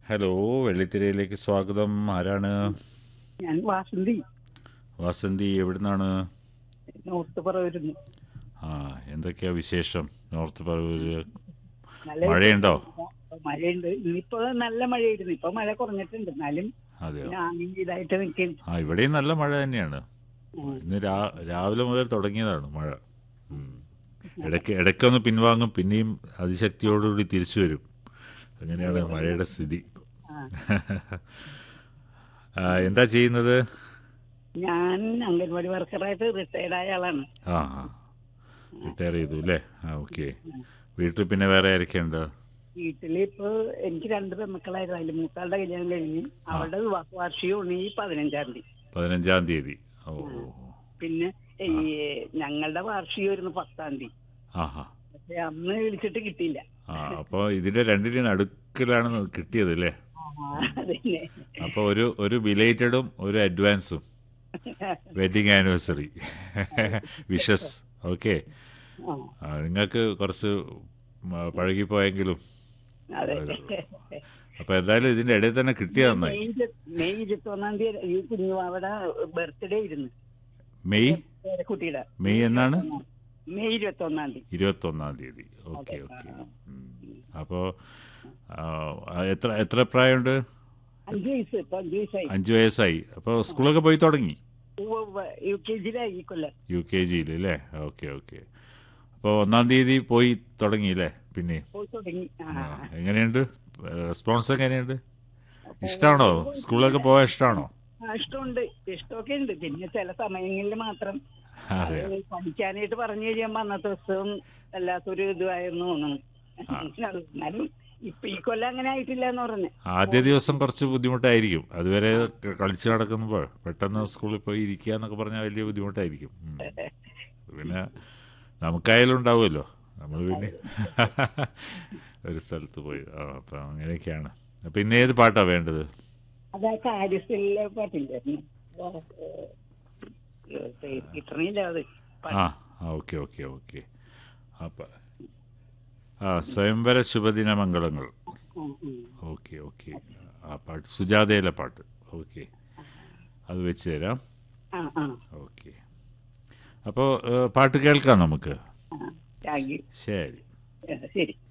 Hello വെള്ളിത്തിരയിലേക്ക് സ്വാഗതം ആരാണ് ഞാൻ വാസന്തി വാസന്തി എവിടുന്നാണ് നോർത്ത് പറവരുന്നു ആ എന്തൊക്കെയാ വിശേഷം നോർത്ത് പറവൂര് നല്ല മഴയുണ്ടോ മഴയുണ്ട് ഇന്നിപ്പോ നല്ല മഴയായിരുന്നു ഇപ്പൊ മഴ കുറഞ്ഞിട്ടുണ്ട് എന്നാലും അതെയോ ഞാൻ ഇതായിട്ട് നിൽക്കും ആ ഇവിടെയും നല്ല മഴ തന്നെയാണ് ഇന്ന് രാ രാവിലെ മുതൽ തുടങ്ങിയതാണ് മഴ ഉം. ഇടയ്ക്ക് ഇടയ്ക്കൊന്ന് പിൻവാങ്ങും പിന്നെയും അതിശക്തിയോടുകൂടി തിരിച്ചു വരും അങ്ങനെയാണ് മഴയുടെ സ്ഥിതി ആ, എന്താ ചെയ്യുന്നത് ഞാൻ അംഗൻവാടി വർക്കറായിട്ട് റിട്ടയർഡ് ആയ ആളാണ് ആ റിട്ടയർ ചെയ്തു അല്ലേ ആ ഓക്കെ വീട്ടിൽ പിന്നെ വേറെ ആരൊക്കെയുണ്ട് വീട്ടില് ഇപ്പൊ എനിക്ക് രണ്ട് പെൺമക്കളായിരുന്നു അതിൽ മൂത്താളുടെ കല്യാണം കഴിഞ്ഞ് അവളുടെ വിവാഹ വാർഷികമാണ് ഈ പതിനഞ്ചാം തീയതി പതിനഞ്ചാം തീയതി ഓ ഓ, ഓ. പിന്നെ ഈ ഞങ്ങളുടെ വാർഷികമായിരുന്നു പത്താം തീയതി ആഹാ പക്ഷെ അന്ന് വിളിച്ചിട്ട് കിട്ടിയില്ല ആ അപ്പോൾ ഇതിന്റെ രണ്ടിനും നടുക്കിലാണ് കിട്ടിയത് അല്ലേ ആ, അതന്നെ അപ്പോൾ ഒരു ഒരു ബിലേറ്റഡും ഒരു അഡ്വാൻസും വെഡിങ് ആനിവേഴ്സറി വിഷസ് ഓക്കെ ആ, നിങ്ങൾക്ക് കുറച്ച് മ- പഴകിപ്പോയെങ്കിലും അതെ അപ്പോൾ എന്തായാലും ഇതിന്റെ ഇടയിൽ തന്നെ കിട്ടിയ നന്നായി മെയ് ഇരു- മെയ് ഇരുപത്തി ഒന്നാം തീയതി ഈ കുഞ്ഞു അവിടെ ബർത്ത്ഡേ ഇരുന്നു മെയ് കുട്ടിയുടെ മെയ് എന്നാണ് മെയ് ഇരുപത്തി ഒന്നാം തീയതി ഇരുപത്തൊന്നാം തീയതി ഓക്കെ ഓക്കെ അപ്പോൾ എത്ര എത്ര പ്രായമുണ്ട് അഞ്ചു വയസ്സ് ഇപ്പൊ അഞ്ചു വയസ്സായി അഞ്ച് വയസ്സായി അപ്പോൾ സ്കൂളൊക്കെ പോയി തുടങ്ങി യു കെ ജിയിലായി ഈ കൊല്ലം യു കെ ജിയിൽ അല്ലേ ഓക്കെ ഓക്കെ അപ്പോൾ ഒന്നാം തീയതി പോയി തുടങ്ങി അല്ലേ പിന്നെ പോയി തുടങ്ങി ആ. ആ, എങ്ങനെയുണ്ട് റെസ്പോൺസ് എങ്ങനെയുണ്ട് ഇഷ്ടമാണോ സ്കൂളിലൊക്കെ പോകാൻ ഇഷ്ടമാണോ ആ, ഇഷ്ടമുണ്ട് ഇഷ്ടമൊക്കെ ഉണ്ട് പിന്നെ ചില സമയങ്ങളിൽ മാത്രം അതെ അത് പഠിക്കാനായിട്ട് പറഞ്ഞു കഴിയുമ്പോ അന്നത്തെ ദിവസവും വല്ലാത്തൊരു ഇതുമായിരുന്നു തോന്നുന്നു എന്നാലും ഇപ്പൊ ഈ കൊല്ലം അങ്ങനെ ആയിട്ടില്ല എന്ന് പറഞ്ഞു ആദ്യ ദിവസം കുറച്ച് ബുദ്ധിമുട്ടായിരിക്കും അതുവരെ ക- കളിച്ച് നടക്കുമ്പോൾ പെട്ടെന്ന് സ്കൂളിൽ പോയി ഇരിക്കുക എന്നൊക്കെ പറഞ്ഞാൽ വലിയ ബുദ്ധിമുട്ടായിരിക്കും ഉം. പിന്നെ നമുക്കായാലും ഉണ്ടാവുമല്ലോ നമ്മൾ പിന്നെ ഒരു സ്ഥലത്ത് പോയി ആ അപ്പം അങ്ങനെയൊക്കെയാണ് അപ്പം ഇന്ന് ഏത് പാട്ടാണ് വേണ്ടത് അതാ കാര്യസ്ഥലിലെ പാട്ടില്ലായിരുന്നു കിട്ടണില്ല അത് ആ ആ ഓക്കെ ഓക്കെ ഓക്കെ അപ്പം ആ സ്വയംവര ശുഭദിന മംഗളങ്ങൾ ഉം, ഉം. ഓക്കെ ഓക്കെ ആ പാട്ട് സുജാതയിലെ പാട്ട് ഓക്കെ അത് വെച്ച് തരാം ആ ആ ഓക്കെ അപ്പോൾ പാട്ട് കേൾക്കാം നമുക്ക് ആ താങ്ക് യു ശരി ശരി